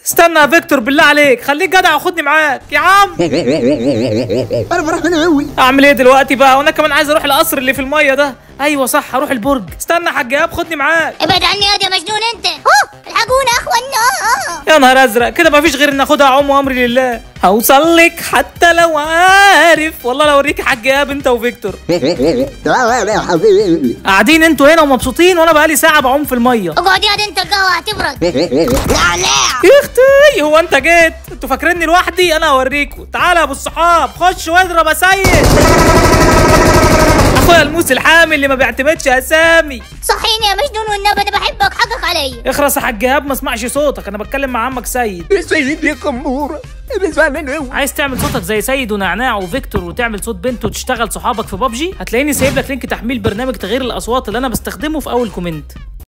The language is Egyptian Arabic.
استنى يا فيكتور بالله عليك خليك جدع وخدني معاك يا عم انا فرحان قوي اعمل ايه دلوقتي بقى وانا كمان عايز اروح القصر اللي في الميه ده ايوه صح هروح البرج استنى يا حاج ايهاب خدني معاك ابعد عني يا مجنون انت اوه الحقونا يا اخوانا يا نهار ازرق كده مفيش غير ان اخدها عم وامري لله هوصل لك حتى لو عارف والله لو اوريك يا حاج ايهاب انت وفيكتور تعال يا حبيبي قاعدين انتوا هنا ومبسوطين وانا بقالي ساعه بعوم في الميه اقعد يا انت القهوه هتبرد لا لا يا اختي هو انت جيت انتوا فاكريني لوحدي انا هوريكم تعالى يا ابو الصحاب خش واضرب يا سيد اخويا الموس الحامل اللي ما بيعتمدش اسامي صحيني يا مجنون والنبي انا بحبك حقك علي اخرس يا حاج ايهاب ما اسمعش صوتك انا بتكلم مع عمك سيد سيد يا قمورة بزعلان قوي عايز تعمل صوتك زي سيد ونعناع وفيكتور وتعمل صوت بنت وتشتغل صحابك في بابجي هتلاقيني سايب لك لينك تحميل برنامج تغيير الاصوات اللي انا بستخدمه في اول كومنت